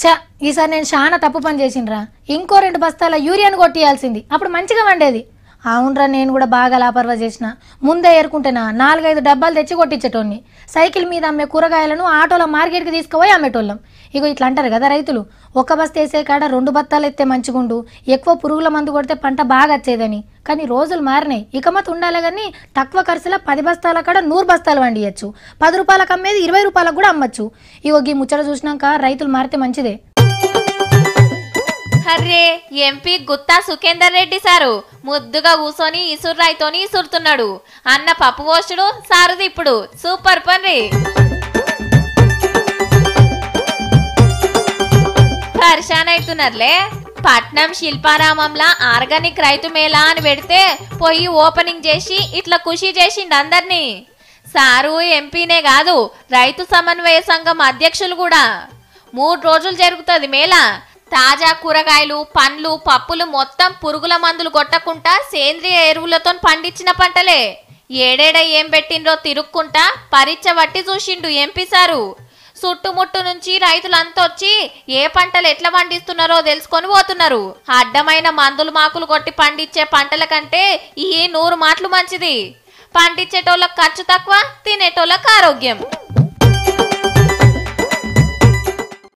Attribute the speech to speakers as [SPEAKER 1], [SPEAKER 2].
[SPEAKER 1] చా ఈసారి నేను చాలా తప్పు పని చేసిండ్రా ఇంకో రెండు బస్తాల యూరియాను కొట్టియాల్సింది అప్పుడు మంచిగా వండేది అవునరా నేను కూడా బాగా లాపర్వా చేసిన ముందే ఏరుకుంటేనా నాలుగైదు డబ్బాలు తెచ్చి కొట్టించేటోన్ని సైకిల్ మీద అమ్మే కూరగాయలను ఆటోలో మార్కెట్కి తీసుకుపోయి అమ్మేటోళ్ళం ఇగో ఇట్లా అంటారు కదా రైతులు ఒక బస్తా వేసే కాడ రెండు బత్తాలు ఎత్తే మంచిగుండు ఎక్కువ పురుగుల మందు కొడితే పంట బాగా వచ్చేదని కానీ రోజులు మారినాయి ఇక మత ఉండాలి కానీ తక్కువ ఖర్చులో పది బస్తాల కాడ నూరు బస్తాలు వండియచ్చు పది రూపాయలకు అమ్మేది ఇరవై రూపాయలకు కూడా అమ్మచ్చు ఇగో ఈ ముచ్చట చూసినాక రైతులు మారితే మంచిదే
[SPEAKER 2] అర్రే ఎంపీ గుత్తా సుఖేందర్ రెడ్డి సారు ముద్దుగా కూసోని ఇసుర్రాయితోని ఇసురుతున్నాడు అన్న పప్పు పోస్టుడు సారుది ఇప్పుడు సూపర్ పని పరిశాన్ అవుతున్నారులే పట్నం శిల్పారామంలా ఆర్గానిక్ రైతు మేళా అని పెడితే పోయి ఓపెనింగ్ చేసి ఇట్లా ఖుషి చేసిండు అందరినీ సారు ఎంపీనే కాదు రైతు సమన్వయ సంఘం అధ్యక్షులు కూడా మూడు రోజులు జరుగుతుంది మేళా తాజా కూరగాయలు పండ్లు పప్పులు మొత్తం పురుగుల మందులు కొట్టకుండా సేంద్రియ ఎరువులతో పండించిన పంటలే ఏడేడ ఏం పెట్టిండ్రో తిరుక్కుంటా పరీక్ష పట్టి చూసిండు ఎంపీ సారు చుట్టుముట్టు నుంచి రైతులంతా వచ్చి ఏ పంటలు ఎట్లా పండిస్తున్నారో తెలుసుకొని పోతున్నారు అడ్డమైన మందులు మాకులు కొట్టి పండించే పంటల కంటే ఈ నూరు మాటలు మంచిది పండించేటోళ్ళకి ఖర్చు తక్కువ తినేటోళ్ళకి ఆరోగ్యం